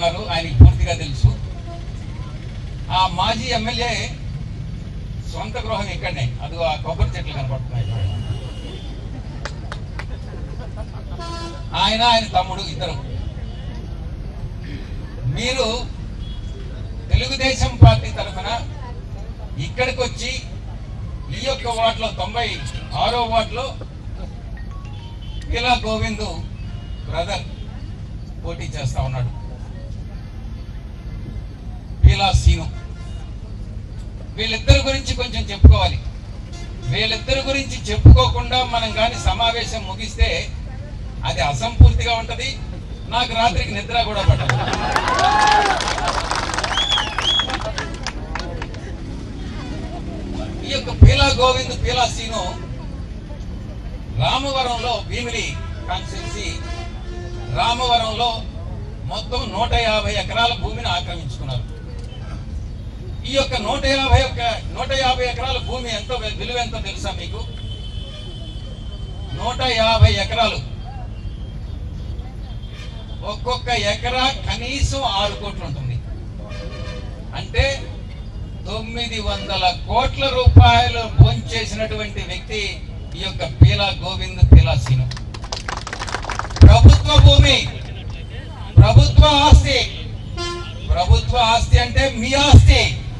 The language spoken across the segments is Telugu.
ఉన్నారు ఆయనకి పూర్తిగా తెలుసు ఆ మాజీ ఎమ్మెల్యే సొంత గృహం ఇక్కడనే అది ఆ కొబ్బరి చెట్లు కనపడుతున్నాయి చూడండి. ఆయన ఆయన తమ్ముడు ఇద్దరు మీరు తెలుగుదేశం పార్టీ తరఫున ఇక్కడికి వచ్చి ఈ యొక్క వార్డులో తొంభై ఆరో వార్డులో ఇలా గోవిందు బ్రదర్ పోటీ చేస్తా ఉన్నాడు పీలా సీను వీళ్ళిద్దరి గురించి కొంచెం చెప్పుకోవాలి వీళ్ళిద్దరి గురించి చెప్పుకోకుండా మనం కానీ సమావేశం ముగిస్తే అది అసంపూర్తిగా ఉంటది నాకు రాత్రికి నిద్ర కూడా పట్టదు ఈ యొక్క పీలా గోవింద్ పీలా సీను రామవరంలో భీమిలి కాన్స్టిట్యున్సీ రామవరంలో మొత్తం నూట యాభై ఎకరాల భూమిని ఆక్రమించుకున్నారు ఈ యొక్క నూట యాభై ఒక్క నూట యాభై ఎకరాల భూమి ఎంతో వి- విలువ ఎంతో తెలుసా మీకు నూట యాభై ఎకరాలు ఒక్కొక్క ఎకరా కనీసం ఆరు కోట్లు ఉంటుంది అంటే తొమ్మిది వందల కోట్ల రూపాయలు భోంచేసినటువంటి వ్యక్తి ఈ యొక్క పీలా గోవింద్ పీలా సీను ప్రభుత్వ భూమి ప్రభుత్వ ఆస్తి ప్రభుత్వ ఆస్తి అంటే మీ ఆస్తి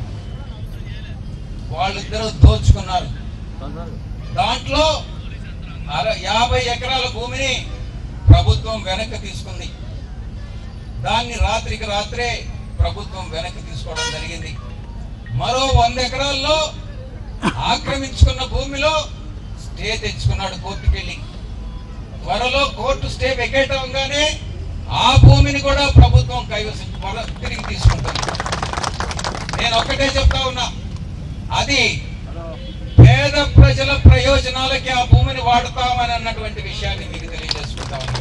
వాళ్ళిద్దరూ దోచుకున్నారు దాంట్లో అర యాభై ఎకరాల భూమిని ప్రభుత్వం వెనక్కి తీసుకుంది దాన్ని రాత్రికి రాత్రే ప్రభుత్వం వెనక్కి తీసుకోవడం జరిగింది మరో వంద ఎకరాల్లో ఆక్రమించుకున్న భూమిలో స్టే తెచ్చుకున్నాడు కోర్టుకి వెళ్ళి త్వరలో కోర్టు స్టే వెకేట్ అవగానే ఆ భూమిని కూడా ప్రభుత్వం కైవసం త్వర- తిరిగి తీసుకుంటుంది నేను ఒక్కటే చెప్తా ఉన్నా అది పేద ప్రజల ప్రయోజనాలకి ఆ భూమిని వాడుతామని అన్నటువంటి విషయాన్ని మీకు తెలియజేసుకుంటామని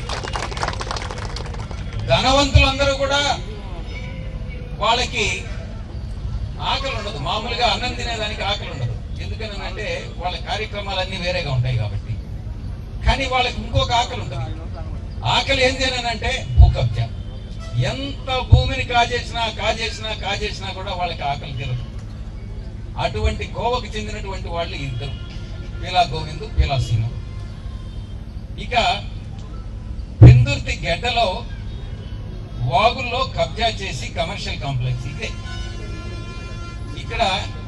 ధనవంతులందరూ కూడా వాళ్ళకి ఆకలి ఉండదు మామూలుగా అన్నం తినేదానికి ఆకలి ఉండదు ఎందుకని అంటే వాళ్ళ కార్యక్రమాలన్నీ వేరేగా ఉంటాయి కాబట్టి కానీ వాళ్ళకి ఇంకొక ఆకలి ఉంటుంది ఆకలి ఏంటి అని అంటే భూ కబ్జా ఎంత భూమిని కాజేసినా కాజేసినా కాజేసినా కూడా వాళ్ళకి ఆకలి తీరదు అటువంటి కోవకు చెందినటువంటి వాళ్ళు ఇద్దరు పీలా గోవిందు పీలా సీను ఇక పెందుర్తి గెడ్డలో వాగుల్లో కబ్జా చేసి కమర్షియల్ కాంప్లెక్స్ ఇదే ఇక్కడ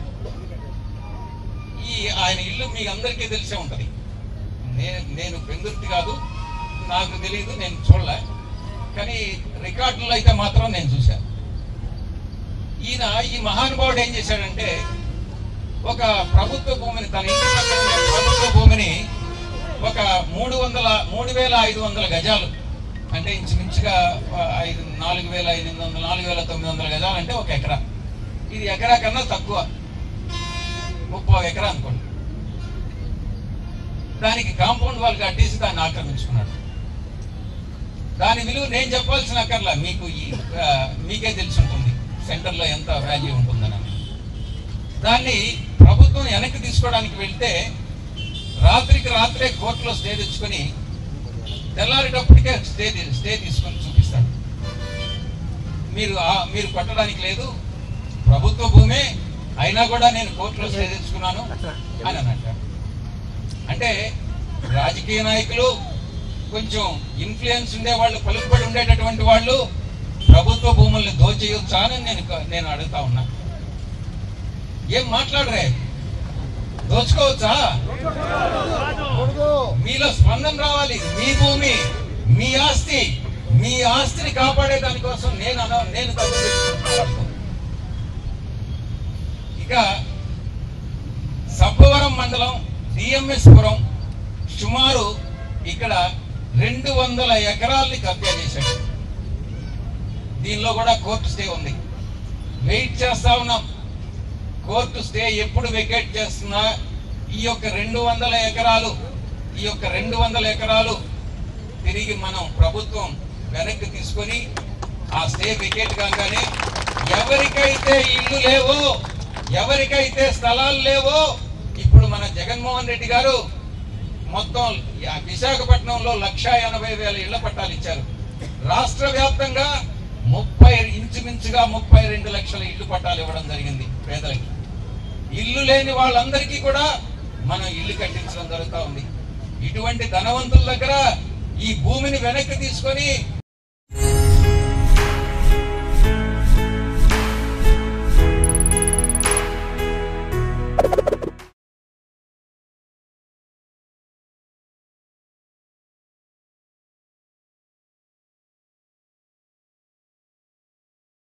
ఈ ఆయన ఇల్లు మీకు అందరికీ తెలిసే ఉంటది నేను నేను పెందుర్తి కాదు నాకు తెలియదు నేను చూడలే కానీ రికార్డుల్లో అయితే మాత్రం నేను చూశాను ఈయన ఈ మహానుభావుడు ఏం చేశాడంటే ఒక ప్రభుత్వ భూమిని తన ఇంటి పక్కన ఉండే ప్రభుత్వ భూమిని ఒక మూడు వందల మూడు వేల ఐదు వందల గజాలు అంటే ఇంచుమించుగా ఆ, ఐదు నాలుగు వేల ఎనిమిది వందల నాలుగు వేల తొమ్మిది వందల గజాలు అంటే ఒక ఎకరా ఇది ఎకరా కన్నా తక్కువ ముప్పై ఎకరా అనుకోండి దానికి కాంపౌండ్ వాల్ కట్టేసి దాన్ని ఆక్రమించుకున్నాడు దాని విలువ నేను చెప్పాల్సిన అక్కర్లా మీకు ఈ ఆ, మీకే తెలిసి ఉంటుంది సెంటర్లో ఎంత వాల్యూ ఉంటుందని దాన్ని ప్రభుత్వం వెనక్కి తీసుకోవడానికి వెళ్తే రాత్రికి రాత్రే కోర్టులో స్టే తెచ్చుకొని తెల్లారేటప్పటికే స్టే తీ- స్టే తీసుకొని చూపిస్తాడు మీరు ఆ- మీరు కొట్టడానికి లేదు ప్రభుత్వ భూమే అయినా కూడా నేను కోర్టులో స్టే తెచ్చుకున్నాను అని అని అంటాడు అంటే రాజకీయ నాయకులు కొంచెం ఇన్ఫ్లుయెన్స్ ఉండే వాళ్ళు పలుకుబడి ఉండేటటువంటి వాళ్ళు ప్రభుత్వ భూముల్ని దోచేయొచ్చా అని నేను నేను అడుగుతా ఉన్నా ఏం మాట్లాడరే దోచుకోవచ్చా మీలో స్పందన రావాలి మీ భూమి మీ ఆస్తి మీ ఆస్తిని కాపాడే దానికోసం నేను అన నేను తప్పు చేసుకుంటున్నాను. ఇక సబ్బవరం మండలం డిఎంఎస్ పురం సుమారు ఇక్కడ రెండు వందల ఎకరాల్ని కబ్జా చేశాడు దీనిలో కూడా కోర్టు స్టే ఉంది వెయిట్ చేస్తా ఉన్నాం కోర్టు స్టే ఎప్పుడు వెకేట్ చేస్తున్నా ఈ యొక్క రెండు వందల ఎకరాలు ఈ యొక్క రెండు వందల ఎకరాలు తిరిగి మనం ప్రభుత్వం వెనక్కి తీసుకొని ఆ స్టే వెకేట్ కాగానే ఎవరికైతే ఇల్లు లేవో ఎవరికైతే స్థలాలు లేవో ఇప్పుడు మన జగన్మోహన్ రెడ్డి గారు మొత్తం యా- విశాఖపట్నంలో లక్ష ఎనభై వేల ఇళ్ల పట్టాలు ఇచ్చారు రాష్ట్ర వ్యాప్తంగా ముప్పై ఇంచుమించుగా ముప్పై రెండు లక్షల ఇల్లు పట్టాలు ఇవ్వడం జరిగింది పేదలకి ఇల్లు లేని వాళ్ళందరికీ కూడా మనం ఇల్లు కట్టించడం జరుగుతూ ఉంది ఇటువంటి ధనవంతుల దగ్గర ఈ భూమిని వెనక్కి తీసుకొని